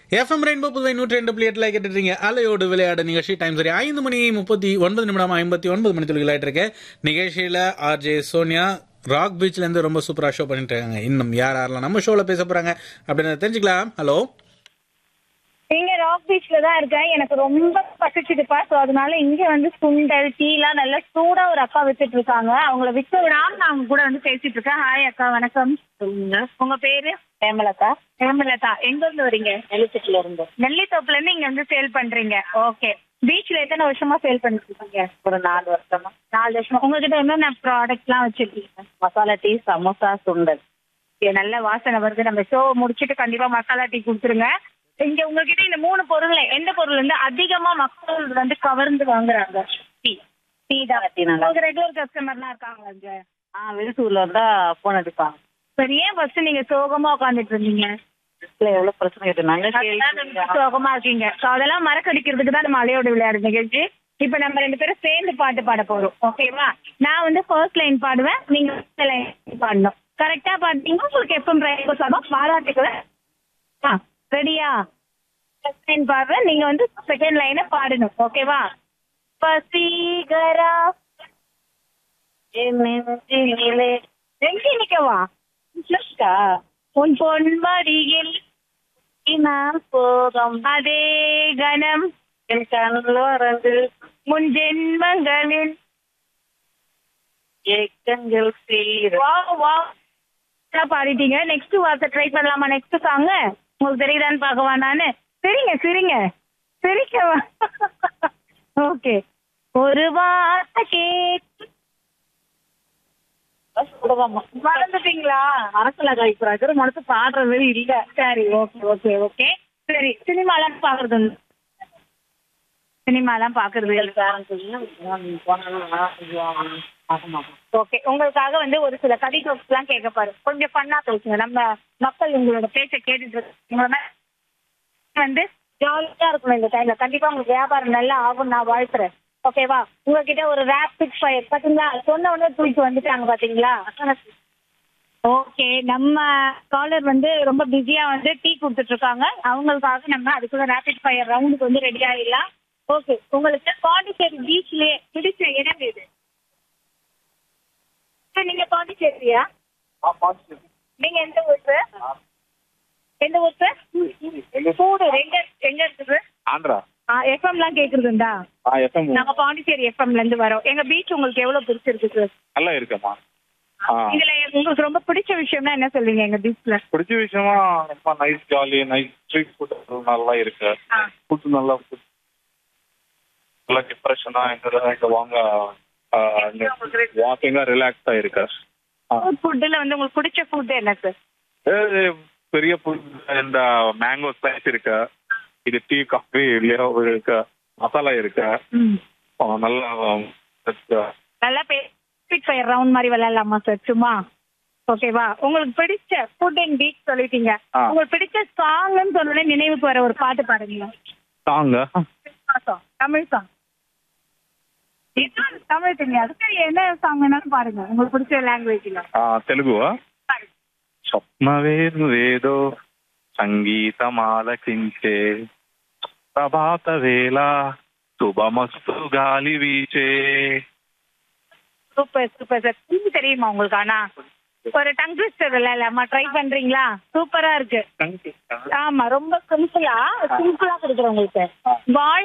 FM rainbow Puduvai நூற்றி ரெண்டு புள்ளி எட்டுல கேட்டுறீங்க அலையோடு விளையாட நிகழ்ச்சி டைம் சரி ஐந்து மணி முப்பத்தி ஒன்பது நிமிடம் ஐம்பத்தி ஒன்பது மணி துளி விளையாட்டு இருக்கேன் நிகழ்ச்சியில ஆர்ஜே சோனியா ராக் பீச்ல இருந்து ரொம்ப சூப்பரா ஷோ பண்ணிட்டு இருக்காங்க இன்னும் யார் யாரெல்லாம் நம்ம ஷோல பேச போறாங்க அப்படின்னு தெரிஞ்சுக்கலாம் ஹலோ இங்க ராக் பீச்ல தான் இருக்கேன் எனக்கு ரொம்ப பசிச்சுதுப்பா ஸோ அதனால இங்க வந்து சுண்டல் டீலாம் நல்லா சூடா ஒரு அக்கா வித்துட்டு இருக்காங்க அவங்கள விற்க விடாம நான் அவங்க கூட வந்து பேசிட்டு இருக்கேன் ஹாய் அக்கா வணக்கம் உங்க பேரு ஹேமலதா ஹேமலதா எங்க இருந்து வரீங்க நெல்லித்தோப்புல இருந்து நெல்லித்தோப்புல இருந்து இங்க வந்து சேல் பண்றீங்க ஓகே பீச்ல எத்தனை வருஷமா சேல் பண்ணிட்டு இருக்கீங்க ஒரு நாலு வருஷமா நாலு வருஷமா உங்ககிட்ட என்னென்ன ப்ராடக்ட் எல்லாம் வச்சிருக்கீங்க மசாலா டீ சமோசா சுண்டல் இது நல்ல வாசனை வருது நம்ம ஷோ முடிச்சிட்டு கண்டிப்பா மசாலா டீ கொடுத்துருங்க இங்க உங்ககிட்ட இந்த மூணு பொருள்ல எந்த பொருள் வந்து அதிகமா மக்கள் வந்து கவர்ந்து வாங்குறாங்க டீ டீ தான் டீ நல்லா உங்க ரெகுலர் கஸ்டமர்லாம் இருக்காங்க இங்க ஆ விழுத்தூர்ல இருந்தா போன் அடிப்பாங்க சரி ஏன் ஃபர்ஸ்ட் நீங்க சோகமா உட்காந்துட்டு இருந்தீங்க வீட்டுல எவ்வளவு பிரச்சனை இருக்கு நாங்க அதெல்லாம் ரொம்ப சோகமா இருக்கீங்க So அதெல்லாம் மறக்கடிக்கிறதுக்கு தான் நம்ம அலையோட விளையாடு நிகழ்ச்சி இப்ப நம்ம ரெண்டு பேரும் சேர்ந்து பாட்டு பாட போறோம் ஓகேவா நான் வந்து ஃபர்ஸ்ட் லைன் பாடுவேன் நீங்க லைன் பாடணும் கரெக்டா பாட்டீங்கன்னா உங்களுக்கு எப்பவும் பிரைஸ் ஆகும் பாராட்டுக்குள்ள ஆ ரெடியா ஃபர்ஸ்ட் லைன் பாடுறேன் நீங்க வந்து செகண்ட் லைனை பாடணும் ஓகேவா பசீகரா என் நெஞ்சினிலே எங்க நிக்கவா இஷ்டா, உன் பொன்மடியில் நான் போதும் அதே கணம் என் கண்ணோரந்து முன் ஜென்மங்களில் ஏக்கங்கள் சீர வா வா பாடிட்டீங்க நெக்ஸ்ட் வார்த்தை ட்ரை பண்ணலாமா நெக்ஸ்ட் சாங் உங்களுக்கு தெரியுதான்னு பார்க்கவா நானு சரிங்க சரிங்க சிரிக்கவா ஓகே ஒரு வார்த்தை கேட்டு மறந்துட்டீங்களா அரசல காய்க்கிறாங்க மனசு பாடுறது இல்ல சரி ஓகே ஓகே ஓகே சரி சினிமாலாம் பாக்குறது உண்டு. சினிமாலாம் பாக்குறது ஓகே உங்களுக்காக வந்து ஒரு சில கதை எல்லாம் கேட்க பாரு கொஞ்சம் ஃபன்னா பேசுங்க நம்ம மக்கள் உங்களோட பேச்சை கேட்டுட்டு இருக்காங்க வந்து ஜாலியா இருக்கணும் இந்த டைம்ல கண்டிப்பா உங்களுக்கு வியாபாரம் நல்லா ஆகும் நான் வாழ்த்துறேன் ஓகேவா உங்ககிட்ட ஒரு ரேபிட் ஃபயர் பாத்தீங்களா சொன்ன உடனே தூக்கி வந்துட்டாங்க பாத்தீங்களா ஓகே நம்ம காலர் வந்து ரொம்ப பிஸியா வந்து டீ கொடுத்துட்டு இருக்காங்க அவங்களுக்காக நம்ம அதுக்குள்ள ரேபிட் ஃபயர் ரவுண்டுக்கு வந்து ரெடி ஆயிடலாம் ஓகே உங்களுக்கு பாண்டிச்சேரி பீச்லயே பிடிச்ச இடம் எது சரி, நீங்க பாண்டிச்சேரியா நீங்க எந்த ஊர் சார் எந்த ஊர் சார் கூடு எங்க எங்க இருக்குது ஆந்திரா எஃப்எம்லாம் கேக்குறதுண்டா ஆ எஃப்எம் நாங்க பாண்டிச்சேரி எஃப்எம்ல இருந்து வரோம் எங்க பீச் உங்களுக்கு எவ்வளவு பிடிச்சிருக்கு சார் நல்லா இருக்கேம்மா ஆ இதுல உங்களுக்கு ரொம்ப பிடிச்ச விஷயம்னா என்ன சொல்வீங்க எங்க பீச்ல பிடிச்ச விஷயமா ரொம்ப nice jolly nice street food நல்லா இருக்கு ஆ. ஃபுட் நல்லா food. நல்லா டிப்ரெஷனா எங்க இங்க வாங்க வாக்கிங்கா ரிலாக்ஸா இருக்கு ஆ. ஃபுட்ல வந்து உங்களுக்கு பிடிச்ச ஃபுட் என்ன சார் இது பெரிய ஃபுட் இந்த மேங்கோ ஸ்லைஸ் இருக்கு இது டீ காஃபி இருக்கு மசாலா இருக்கு ஆ, நல்லா ஆ, நல்லா பேசிட் ஃபயர் ரவுண்ட் மாதிரி விளையாடலாமா சார் சும்மா ஓகேவா உங்களுக்கு பிடிச்ச ஃபுட் அண்ட் பீச் சொல்லிட்டீங்க ஆ. உங்களுக்கு பிடிச்ச சாங்னு சொன்னோடனே நினைவுக்கு வர ஒரு பாட்டு பாடுங்க தாங்க song, தமிழ் சாங் தமிழ் தெரியாது சரி என்ன சாங் வேணாலும் பாருங்க உங்களுக்கு பிடிச்ச லாங்குவேஜ்ல ఆ, తెలుగువా స్వప్నవేదో సంగీతం ఆలకించే ప్రభాత వేళ శుభమస్తు గాలి వీచే சூப்பர் சூப்பர் சார் ஹிந்தி தெரியுமா உங்களுக்கு ஆனா ஒரு டங் ட்விஸ்டர் விளையாடலாமா ட்ரை பண்றீங்களா சூப்பரா இருக்கு ஆமா ரொம்ப சிம்பிளா சிம்பிளா கொடுக்குறேன் உங்களுக்கு வாழ்